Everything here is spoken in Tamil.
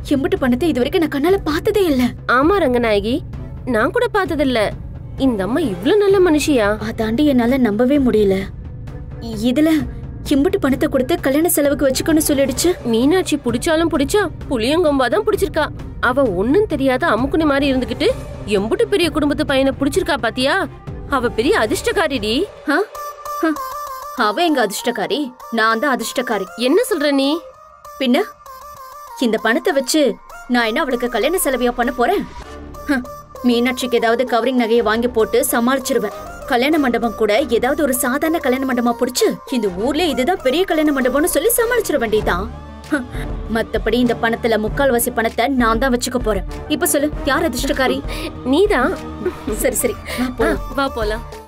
எம்பிட்டு பணத்தை இது வரைக்கும் நான் கண்ணால பார்த்ததே இல்ல ஆமா ரங்கநாயகி நான் கூட பார்த்ததில்ல இந்த அம்மா இவ்ளோ நல்ல மனுஷியா அதாண்டி என்னால நம்பவே முடியல இதுல எம்பிட்டு பணத்தை கொடுத்து கல்யாண செலவுக்கு வச்சுக்கோன்னு சொல்லிடுச்சு மீனாட்சி புடிச்சாலும் புடிச்சா புளியங்கொம்பா தான் புடிச்சிருக்கா அவ ஒண்ணும் தெரியாத அமுக்குனி மாதிரி இருந்துகிட்டு எம்புட்டு பெரிய குடும்பத்து பையனை புடிச்சிருக்கா பாத்தியா அவ பெரிய அதிர்ஷ்டக்காரிடி ஆ? ஹ. அவ எங்க அதிர்ஷ்டக்காரி நான் தான் அதிர்ஷ்டக்காரி என்ன சொல்ற நீ பின்ன இந்த பணத்தை வச்சு நான் என்ன அவளுக்கு கல்யாண செலவையா பண்ண போறேன் ஹ, மீனாட்சிக்கு ஏதாவது கவரிங் நகையை வாங்கி போட்டு சமாளிச்சிருவேன் கல்யாண மண்டபம் கூட ஏதாவது ஒரு சாதாரண கல்யாண மண்டபமா புடிச்சு இந்த ஊர்ல இதுதான் பெரிய கல்யாண மண்டபம்னு சொல்லி சமாளிச்சிட வேண்டியதான் ஹ, மத்தபடி இந்த பணத்துல முக்கால்வாசி பணத்தை நான் தான் வச்சுக்க போறேன் இப்ப சொல்லு யார் அதிர்ஷ்டக்காரி நீதான் சரி சரி வா ஆ, போலாம். வா போலாம்